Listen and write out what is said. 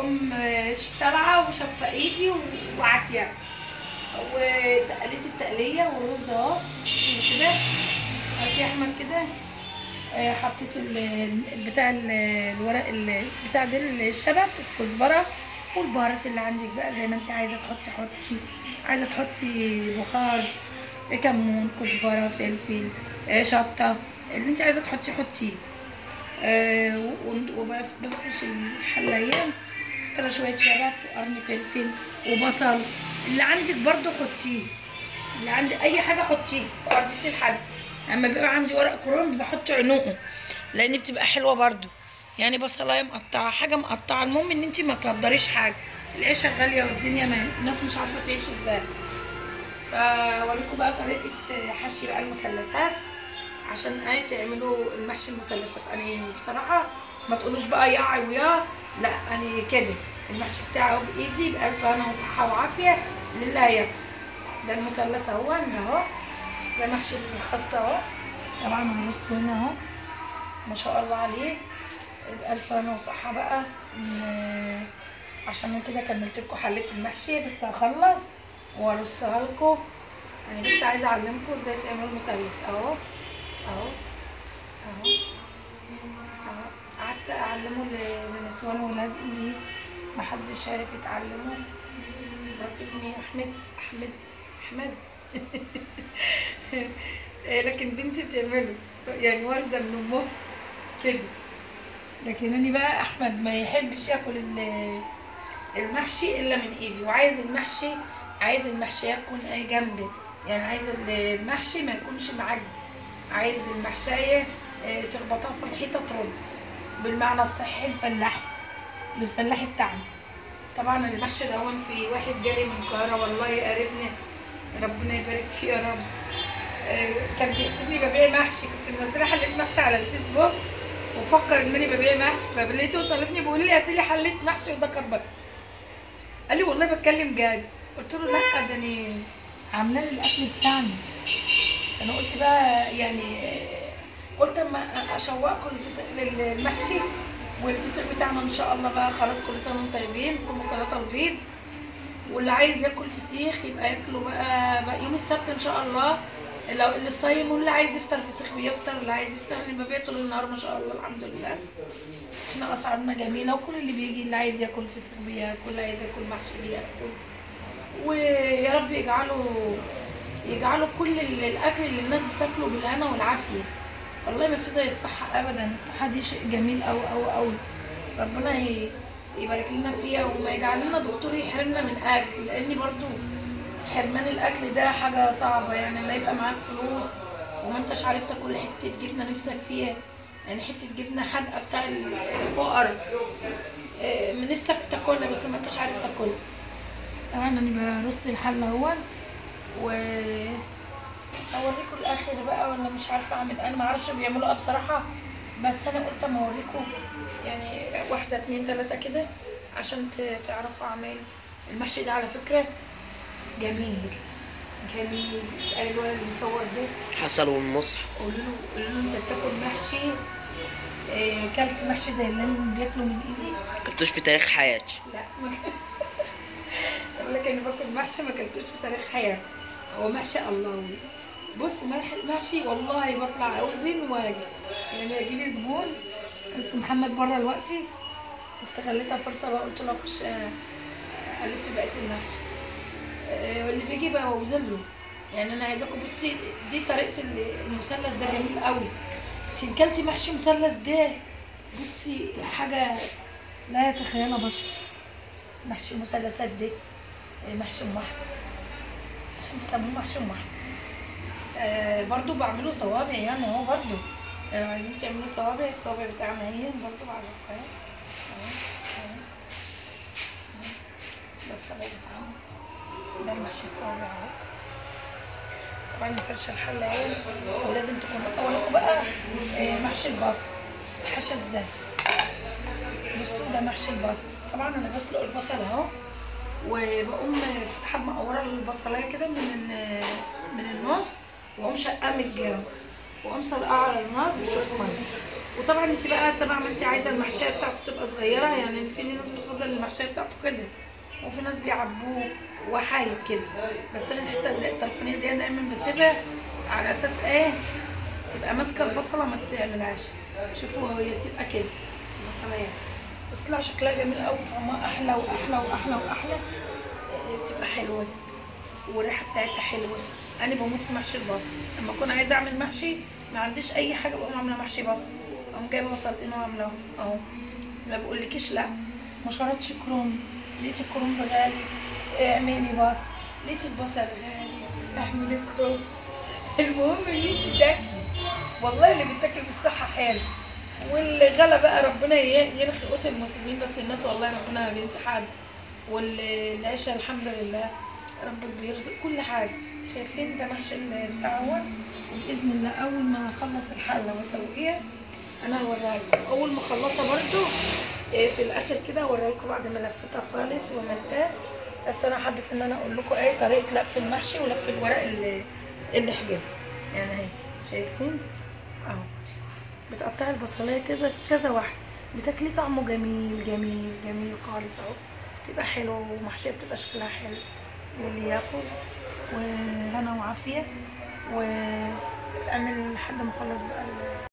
بقوم تابعه وشاطفه ايدي وعاتيه وتقليت التقليه والرز اهو كده عارف يا احمد كده آه، حطيت ال- ال- بتاع ال- الورق ال- بتاع ده الشبت الكزبره والبهارات اللي عندك بقى زي ما انت عايزه تحطي حطي عايزه تحطي بخار كمون كزبره فلفل آه، شطه اللي انت عايزه تحطي حطيه آه، و- وبفرش الحلايه كده شويه شبت وقرن فلفل وبصل اللي عندك برضو حطيه اللي عندي اي حاجه حطيه في ارضيه الحل اما بيبقى عندي ورق كرنب بحط عنقه لان بتبقى حلوه برضو يعني بصلايه مقطعه حاجه مقطعه المهم ان انت ما تقدريش حاجه العيشه غاليه والدنيا ما الناس مش عارفه تعيش ازاي فاوريكم بقى طريقه حشي بقى المثلثات عشان ايه تعملوا المحشي المثلثات انا بصراحه ما تقولوش بقى يا ويا لا انا كده المحشي بتاعي اهو بايدي بالف هنا وصحه وعافيه لله ياكل ده المثلث اهو ده اهو ده محشي الخاص اهو طبعا الرز هنا اهو ما شاء الله عليه بألف هنا وصحة بقى م- عشان كده كملت لكم حلة المحشي بس هخلص وارصها لكم انا بس عايزه اعلمكم ازاي تعملوا مثلث اهو اهو اهو اهو قعدت اعلمه ل- لنسوان ولادي اللي محدش عارف يتعلمه مرات ابني احمد احمد احمد إيه، لكن بنتي بتعمله يعني واردة من امها كده لكن انا بقى احمد ما يحبش ياكل ال- المحشي الا من ايدي وعايز المحشي عايز المحشيات تكون ايه جامده يعني عايز ال- المحشي ما يكونش معجن عايز المحشايه آه، تخبطها في الحيطه ترد بالمعنى الصحي الفلاحي بالفلاحي بتاعنا طبعا المحشي ده هون في واحد جالي من القاهره والله قريبنا ربنا يبارك فيه يا رب آه، كان بيحسبني ببيع محشي كنت منزله حله محشي على الفيسبوك وفكر ان انا ببيع محشي فلقيته طالبني بيقول لي هاتي لي حله محشي وده كربك قال لي والله بتكلم جد قلت له لا ده انا عامله لي الاكل بتاعنا انا قلت بقى يعني آه، قلت اما اشوقكم للفسق- للمحشي والفسيخ بتاعنا ان شاء الله بقى خلاص كل سنه وانتم طيبين صوموا ثلاثه البيض واللي عايز ياكل فسيخ يبقى ياكله بقى, بقى يوم السبت ان شاء الله لو اللي صايم واللي عايز يفطر فسيخ بيفطر اللي عايز يفطر اللي ببيع طول النهار ما شاء الله الحمد لله احنا اسعارنا جميله وكل اللي بيجي اللي عايز ياكل فسيخ بياكل اللي عايز ياكل محشي بياكل ويا رب يجعله يجعله كل ال- الاكل اللي الناس بتاكله بالهنا والعافيه والله ما في زي الصحه ابدا الصحه دي شيء جميل قوي قوي قوي ربنا ي- يبارك لنا فيها وما يجعل لنا دكتور يحرمنا من اكل لان برضو حرمان الاكل ده حاجه صعبه يعني لما يبقى معاك فلوس وما انتش عارف تاكل حته جبنه نفسك فيها يعني حته جبنه حادقه بتاع الفقر آه، من نفسك تاكلها بس ما انتش عارف تاكلها طبعا انا برص الحله اهون و اوريكم الاخر بقى ولا مش عارفه اعمل انا ما اعرفش بيعملوا ايه بصراحه بس انا قلت اما اوريكم يعني واحده اتنين تلاته كده عشان ت- تعرفوا اعمل المحشي ده على فكره جميل جميل اسالي الولد اللي بيصور ده حصل والمصحف قولوا له قولوا له انت بتاكل محشي آه، كلت محشي زي اللي انا بياكلوا من ايدي كنتوش في تاريخ حياتي لا ما اقول لك انا باكل محشي ما اكلتوش في تاريخ حياتي هو محشي الله بص ملح المحشي والله بطلع اوزن واجي يعني يجي لي زبون بس محمد بره دلوقتي استغلتها فرصه بقى قلت له اخش آه، الف بقيه المحشي آه، اللي بيجي بقى اوزن له يعني انا عايزاكم بصي دي طريقه ال- المثلث ده جميل قوي انت كلتي محشي مثلث ده بصي حاجه لا يتخيلها بشر محشي المثلثات دي آه، محشي ام احمد عشان بيسموه محشي ام احمد آه برضو بعمله صوابع يعني اهو برضو لو عايزين تعملوا صوابع الصوابع بتاعنا هي برضو بعرفكم اهي اهي اهي اهي. ده الصوابع بتاعنا ده المحشي الصوابع اهو طبعا فرشة الحلة اهي ولازم تكون اولكم بقى آه، محشي البصل اتحشى ازاي بصوا ده محشي البصل طبعا انا بسلق البصل اهو وبقوم فاتحه مقوره البصلايه كده من ال- من النص واقوم شقاه من الجنب واقوم سلقاه على النار بشويه ميه وطبعا انت بقى طبعا ما انت عايزه المحشيه بتاعته تبقى صغيره يعني في ناس بتفضل المحشيه بتاعته كده وفي ناس بيعبوه وحايد كده بس انا الحته اللي- الطرفانيه دي انا دايما بسيبها على اساس ايه تبقى ماسكه البصله ما تعملهاش شوفوا هي بتبقى كده البصلايه بتطلع شكلها جميل قوي طعمها احلى واحلى واحلى واحلى إيه، بتبقى حلوه والريحه بتاعتها حلوه انا بموت في محشي البصل لما اكون عايزه اعمل محشي ما عنديش اي حاجه بقوم عامله محشي بصل اقوم جايبه بصلتين وعاملاهم اهو ما بقولكيش لا ما شرطش كروم لقيتي الكروم غالي اعملي بصل لقيتي البصل غالي اعملي كروم المهم ان انت تاكلي والله اللي بيتاكل في الصحه حلو واللي غلى بقى ربنا ي- يرخي قوت المسلمين بس الناس والله ربنا ما بينسى حد والعيشه الحمد لله ربك بيرزق كل حاجه شايفين ده محشي ال- بتاع هو وباذن الله اول ما اخلص الحله واسويها انا هوريها لكم اول ما اخلصها برده إيه في الاخر كده هوريها لكم بعد ما لفتها خالص وعملتها بس انا حبيت ان انا اقول لكم ايه طريقه لف المحشي ولف الورق اللي اللي حجر يعني اهي شايفين اهو بتقطعي البصلايه كذا كذا واحده بتاكلي طعمه جميل جميل جميل خالص اهو تبقى حلوه ومحشيه بتبقى شكلها حلو للي ياكل وهنا وعافيه واعمل لحد ما اخلص بقى ال-